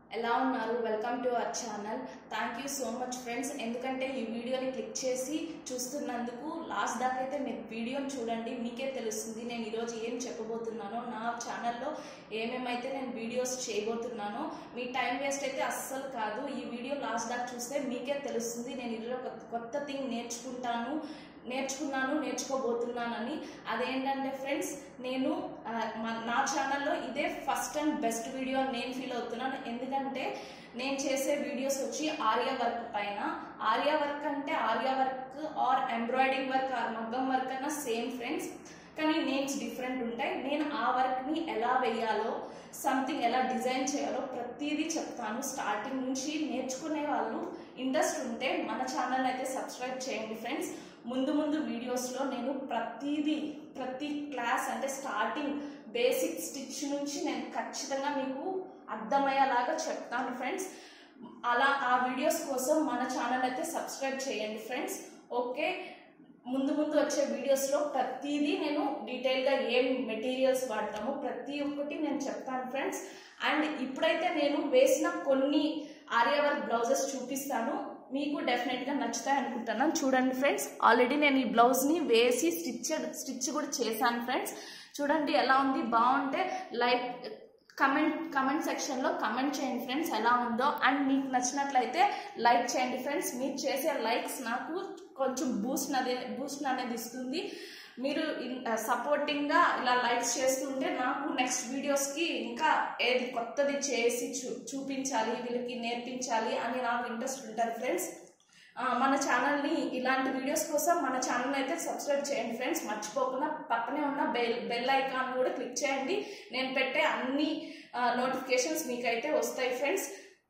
ఎలా ఉన్నారు welcome to our channel thank you so much friends ఎందుకంటే ఈ వీడియోని క్లిక్ చేసి చూస్తున్నందుకు లాస్ట్ దాకా అయితే మీరు వీడియోని చూడండి మీకే తెలుస్తుంది నేను ఈరోజు ఏం చెప్పబోతున్నానో నా ఛానల్లో ఏమేమైతే నేను వీడియోస్ చేయబోతున్నానో మీ టైం వేస్ట్ అయితే అస్సలు కాదు ఈ వీడియో లాస్ట్ దాకా చూస్తే మీకే తెలుస్తుంది నేను ఈరోజు ఒక కొత్త థింగ్ నేర్చుకుంటాను నేర్చుకున్నాను నేర్చుకోబోతున్నానని అదేంటంటే ఫ్రెండ్స్ నేను ఆ, మ- నా ఛానల్లో ఇదే ఫస్ట్ అండ్ బెస్ట్ వీడియో అని నేను ఫీల్ అవుతున్నాను ఎందుకంటే నేను చేసే వీడియోస్ వచ్చి ఆర్య వర్క్ పైన ఆర్య వర్క్ అంటే Aari work or embroidering work or మగ్గం వర్క్ అన్న సేమ్ ఫ్రెండ్స్ కానీ నేమ్స్ డిఫరెంట్ ఉంటాయి నేను ఆ వర్క్ని ఎలా వేయాలో సంథింగ్ ఎలా డిజైన్ చేయాలో ప్రతిదీ చెప్తాను స్టార్టింగ్ నుంచి నేర్చుకునే వాళ్ళు ఇంట్రెస్ట్ ఉంటే మన ఛానల్ అయితే సబ్స్క్రైబ్ చేయండి ఫ్రెండ్స్ ముందు ముందు వీడియోస్లో నేను ప్రతిదీ ప్రతి క్లాస్ అంటే స్టార్టింగ్ బేసిక్ స్టిచ్ నుంచి నేను ఖచ్చితంగా మీకు అర్థమయ్యేలాగా చెప్తాను ఫ్రెండ్స్ అలా ఆ వీడియోస్ కోసం మన ఛానల్ అయితే సబ్స్క్రైబ్ చేయండి ఫ్రెండ్స్ ఓకే ముందు ముందు వచ్చే వీడియోస్లో ప్రతిదీ నేను డీటెయిల్గా ఏం మెటీరియల్స్ వాడతామో ప్రతి ఒక్కటి నేను చెప్తాను ఫ్రెండ్స్ అండ్ ఇప్పుడైతే నేను వేసిన కొన్ని ఆర్యవర్క్ బ్లౌజెస్ చూపిస్తాను మీకు డెఫినెట్గా నచ్చుతాయి అనుకుంటున్నాను చూడండి ఫ్రెండ్స్ ఆల్రెడీ నేను ఈ బ్లౌజ్ని వేసి స్టిచ్ స్టిచ్ కూడా చేశాను ఫ్రెండ్స్ చూడండి ఎలా ఉంది బాగుంటే లైక్ కమెంట్ కమెంట్ సెక్షన్లో కమెంట్ చేయండి ఫ్రెండ్స్ ఎలా ఉందో అండ్ మీకు నచ్చినట్లయితే లైక్ చేయండి ఫ్రెండ్స్ మీరు చేసే లైక్స్ నాకు కొంచెం బూస్ట్ అదే బూస్ట్ అనేది ఇస్తుంది మీరు సపోర్టింగ్గా ఇలా లైక్స్ చేస్తుంటే నాకు నెక్స్ట్ వీడియోస్కి ఇంకా ఏది కొత్తది చేసి చూ చూపించాలి వీళ్ళకి నేర్పించాలి అని నాకు ఇంట్రెస్ట్ ఉంటుంది ఫ్రెండ్స్ ఆ, మన ఛానల్ని ఇలాంటి వీడియోస్ కోసం మన ఛానల్ అయితే సబ్స్క్రైబ్ చేయండి ఫ్రెండ్స్ మర్చిపోకుండా పక్కనే ఉన్న బెల్ బెల్ ఐకాన్ కూడా క్లిక్ చేయండి నేను పెట్టే అన్ని నోటిఫికేషన్స్ మీకైతే వస్తాయి ఫ్రెండ్స్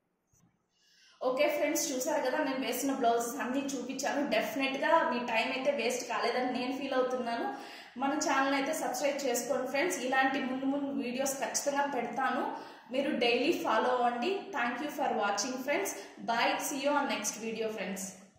ఓకే ఫ్రెండ్స్ చూసారు కదా నేను వేసిన బ్లౌజెస్ అన్నీ చూపించాను డెఫినెట్గా మీ టైం అయితే వేస్ట్ కాలేదని నేను ఫీల్ అవుతున్నాను మన ఛానల్ అయితే సబ్స్క్రైబ్ చేసుకోండి ఫ్రెండ్స్ ఇలాంటి ముందు ముందు వీడియోస్ ఖచ్చితంగా పెడతాను మీరు డైలీ ఫాలో అవ్వండి thank you for watching friends bye see you on next video friends